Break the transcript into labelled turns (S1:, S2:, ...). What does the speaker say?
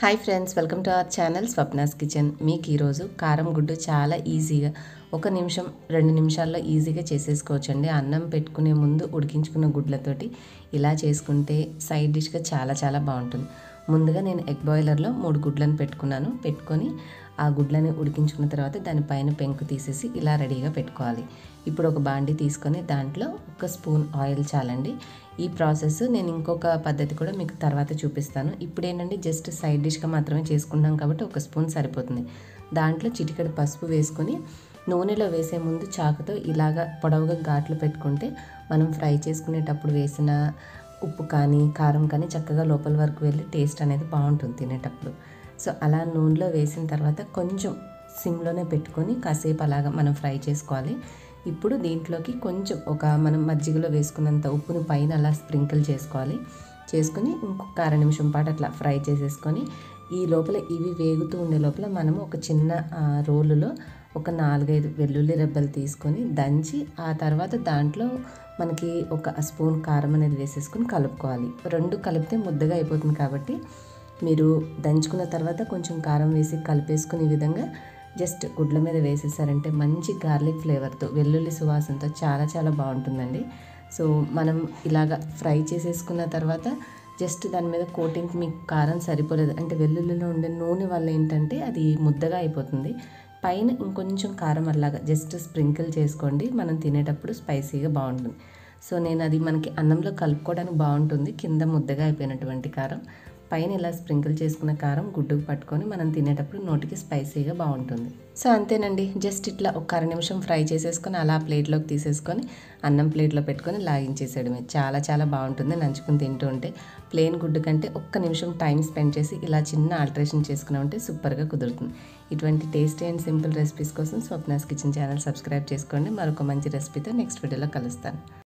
S1: hi friends welcome to our channel Swapna's kitchen మీకు ఈరోజు కారం గుడ్డు చాలా ఈజీగా ఒక నిమిషం రెండు నిమిషాల్లో ఈజీగా చేసేసుకోవచ్చండి అన్నం పెట్టుకునే ముందు ఉడికించుకున్న గుడ్లతోటి ఇలా చేసుకుంటే సైడ్ డిష్గా చాలా చాలా బాగుంటుంది ముందుగా నేను ఎగ్ బాయిలర్లో మూడు గుడ్లను పెట్టుకున్నాను పెట్టుకొని ఆ గుడ్లని ఉడికించుకున్న తర్వాత దానిపైన పెంకు తీసేసి ఇలా రెడీగా పెట్టుకోవాలి ఇప్పుడు ఒక బాండి తీసుకొని దాంట్లో ఒక స్పూన్ ఆయిల్ చాలండి ఈ ప్రాసెస్ నేను ఇంకొక పద్ధతి కూడా మీకు తర్వాత చూపిస్తాను ఇప్పుడు ఏంటంటే జస్ట్ సైడ్ డిష్గా మాత్రమే చేసుకుంటాం కాబట్టి ఒక స్పూన్ సరిపోతుంది దాంట్లో చిటికెడు పసుపు వేసుకొని నూనెలో వేసే ముందు చాకుతో ఇలాగా పొడవుగా ఘాట్లు పెట్టుకుంటే మనం ఫ్రై చేసుకునేటప్పుడు వేసిన ఉప్పు కానీ కారం కానీ చక్కగా లోపల వరకు వెళ్ళి టేస్ట్ అనేది బాగుంటుంది తినేటప్పుడు సో అలా నూనెలో వేసిన తర్వాత కొంచెం సిమ్లోనే పెట్టుకొని కాసేపు అలాగా మనం ఫ్రై చేసుకోవాలి ఇప్పుడు దీంట్లోకి కొంచెం ఒక మనం మజ్జిగలో వేసుకున్నంత ఉప్పుని పైన అలా స్ప్రింకిల్ చేసుకోవాలి చేసుకుని ఇంకొక అర నిమిషం పాటు అట్లా ఫ్రై చేసేసుకొని ఈ లోపల ఇవి వేగుతూ ఉండే లోపల మనము ఒక చిన్న రోలులో ఒక నాలుగైదు వెల్లుల్లి రెబ్బలు తీసుకొని దంచి ఆ తర్వాత దాంట్లో మనకి ఒక స్పూన్ కారం అనేది వేసేసుకొని కలుపుకోవాలి రెండు కలిపితే ముద్దగా అయిపోతుంది కాబట్టి మీరు దంచుకున్న తర్వాత కొంచెం కారం వేసి కలిపేసుకుని ఈ విధంగా జస్ట్ గుడ్ల మీద వేసేసారంటే మంచి గార్లిక్ ఫ్లేవర్తో వెల్లుల్లి సువాసనతో చాలా చాలా బాగుంటుందండి సో మనం ఇలాగ ఫ్రై చేసేసుకున్న తర్వాత జస్ట్ దాని మీద కోటింగ్ మీకు కారం సరిపోలేదు అంటే వెల్లుల్లిలో ఉండే నూనె వల్ల ఏంటంటే అది ముద్దగా అయిపోతుంది పైన ఇంకొంచెం కారం అలాగా జస్ట్ స్ప్రింకిల్ చేసుకోండి మనం తినేటప్పుడు స్పైసీగా బాగుంటుంది సో నేను అది మనకి అన్నంలో కలుపుకోవడానికి బాగుంటుంది కింద ముద్దగా అయిపోయినటువంటి కారం పైన ఇలా స్ప్రింకిల్ చేసుకున్న కారం గుడ్డుకు పట్టుకొని మనం తినేటప్పుడు నోటికి స్పైసీగా బాగుంటుంది సో అంతేనండి జస్ట్ ఇట్లా ఒక అర నిమిషం ఫ్రై చేసేసుకొని అలా ప్లేట్లోకి తీసేసుకొని అన్నం ప్లేట్లో పెట్టుకొని లాగించేసేయడమే చాలా చాలా బాగుంటుంది నంచుకుని తింటూ ఉంటే ప్లెయిన్ గుడ్డు కంటే ఒక్క నిమిషం టైం స్పెండ్ చేసి ఇలా చిన్న ఆల్టరేషన్ చేసుకున్నామంటే సూపర్గా కుదురుతుంది ఇటువంటి టేస్టీ అండ్ సింపుల్ రెసిపీస్ కోసం స్వప్నాస్ కిచెన్ ఛానల్ సబ్స్క్రైబ్ చేసుకోండి మరొక మంచి రెసిపీతో నెక్స్ట్ వీడియోలో కలుస్తాను